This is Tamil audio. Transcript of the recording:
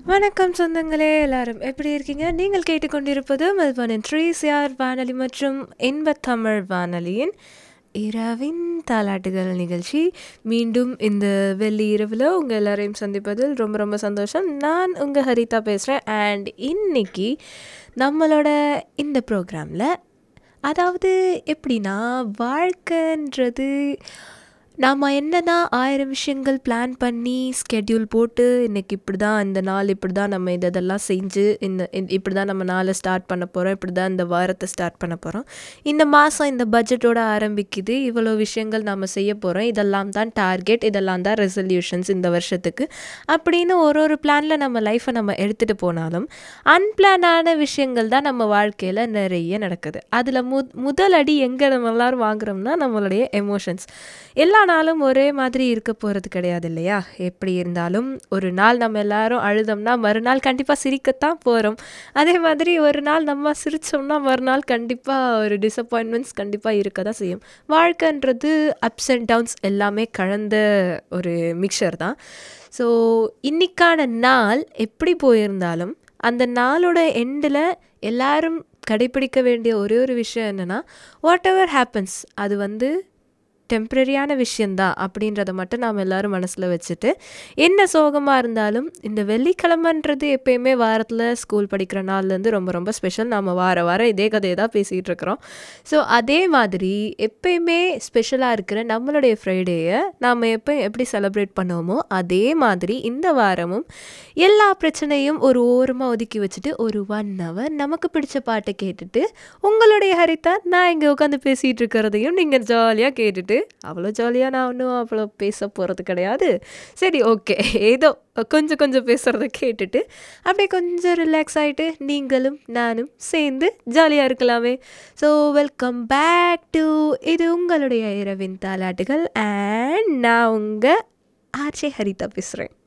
வணக்கம் சொந்தங்களே எல்லாரும் எப்படி இருக்கீங்க நீங்கள் கேட்டுக்கொண்டிருப்பது மெல்பர்னின் த்ரீ சிஆர் வானொலி மற்றும் இன்பத்தமிழ் வானொலியின் இரவின் தாலாட்டுகள் நிகழ்ச்சி மீண்டும் இந்த வெள்ளி இரவில் உங்கள் எல்லாரையும் சந்திப்பதில் ரொம்ப ரொம்ப சந்தோஷம் நான் உங்கள் ஹரிதா பேசுகிறேன் அண்ட் இன்னைக்கு நம்மளோட இந்த ப்ரோக்ராமில் அதாவது எப்படின்னா வாழ்க்கைன்றது நாம் என்ன தான் ஆயிரம் விஷயங்கள் பிளான் பண்ணி ஸ்கெட்யூல் போட்டு இன்றைக்கி இப்படி தான் இந்த நாள் இப்படி தான் நம்ம இது இதெல்லாம் செஞ்சு இந்த இந்த- இப்படி தான் நம்ம நாளை ஸ்டார்ட் பண்ண போகிறோம் இப்படி தான் இந்த வாரத்தை ஸ்டார்ட் பண்ண போகிறோம் இந்த மாதம் இந்த பட்ஜெட்டோட ஆரம்பிக்குது இவ்வளோ விஷயங்கள் நம்ம செய்ய போகிறோம் இதெல்லாம் தான் டார்கெட் இதெல்லாம் தான் ரெசல்யூஷன்ஸ் இந்த வருஷத்துக்கு அப்படின்னு ஒரு ஒரு பிளானில் நம்ம லைஃப்பை நம்ம எடுத்துகிட்டு போனாலும் அன்பிளானான விஷயங்கள் தான் நம்ம வாழ்க்கையில் நிறைய நடக்குது அதில் மு முதல் அடி எங்கே நம்ம எல்லாரும் வாங்குறோம்னா நம்மளுடைய எமோஷன்ஸ் எல்லா நாளும் ஒரே மாதிரி இருக்க போகிறது கிடையாது இல்லையா எப்படி இருந்தாலும் ஒரு நாள் நம்ம எல்லாரும் அழுதோம்னா மறுநாள் கண்டிப்பாக சிரிக்கத்தான் போகிறோம் அதே மாதிரி ஒரு நாள் நம்ம சிரித்தோம்னா மறுநாள் கண்டிப்பாக ஒரு டிசப்பாயின்மெண்ட்ஸ் கண்டிப்பாக இருக்க தான் செய்யும் வாழ்க்கைன்றது அப்ஸ் அண்ட் டவுன்ஸ் எல்லாமே கலந்த ஒரு மிக்சர் தான் ஸோ இன்னைக்கான நாள் எப்படி போயிருந்தாலும் அந்த நாளோட எண்டில் எல்லாரும் கடைப்பிடிக்க வேண்டிய ஒரே ஒரு விஷயம் என்னென்னா வாட் எவர் ஹேப்பன்ஸ் அது வந்து டெம்ப்ரரியான விஷயந்தான் அப்படின்றத மட்டும் நாம் எல்லாரும் மனசில் வச்சுட்டு என்ன சோகமாக இருந்தாலும் இந்த வெள்ளிக்கிழமைன்றது எப்பயுமே வாரத்தில் ஸ்கூல் படிக்கிற நாள்லேருந்து ரொம்ப ரொம்ப ஸ்பெஷல் நாம் வார வாரம் இதே கதையை தான் பேசிகிட்டு இருக்கிறோம் ஸோ அதே மாதிரி எப்பயுமே ஸ்பெஷலாக இருக்கிற நம்மளுடைய ஃப்ரைடேயை நாம் எப்போ எப்படி செலிப்ரேட் பண்ணுவோமோ அதே மாதிரி இந்த வாரமும் எல்லா பிரச்சனையும் ஒரு ஓரமாக ஒதுக்கி வச்சுட்டு ஒரு ஒன் ஹவர் நமக்கு பிடிச்ச பாட்டை கேட்டுட்டு உங்களுடைய ஹரிதா நான் இங்கே உட்காந்து பேசிகிட்டு இருக்கிறதையும் நீங்கள் ஜாலியாக கேட்டுட்டு அவ்வளோ ஜாலியாக நான் ஒன்றும் அவ்வளோ பேச போகிறது கிடையாது சரி ஓகே ஏதோ கொஞ்சம் கொஞ்சம் பேசுகிறத கேட்டுட்டு அப்படியே கொஞ்சம் ரிலாக்ஸ் ஆகிட்டு நீங்களும் நானும் சேர்ந்து ஜாலியாக இருக்கலாமே ஸோ வெல்கம் பேக் டு இது உங்களுடைய இரவின் தாலாட்டுகள் அண்ட் நான் உங்கள் ஆர்ஜே ஹரிதா பேசுகிறேன்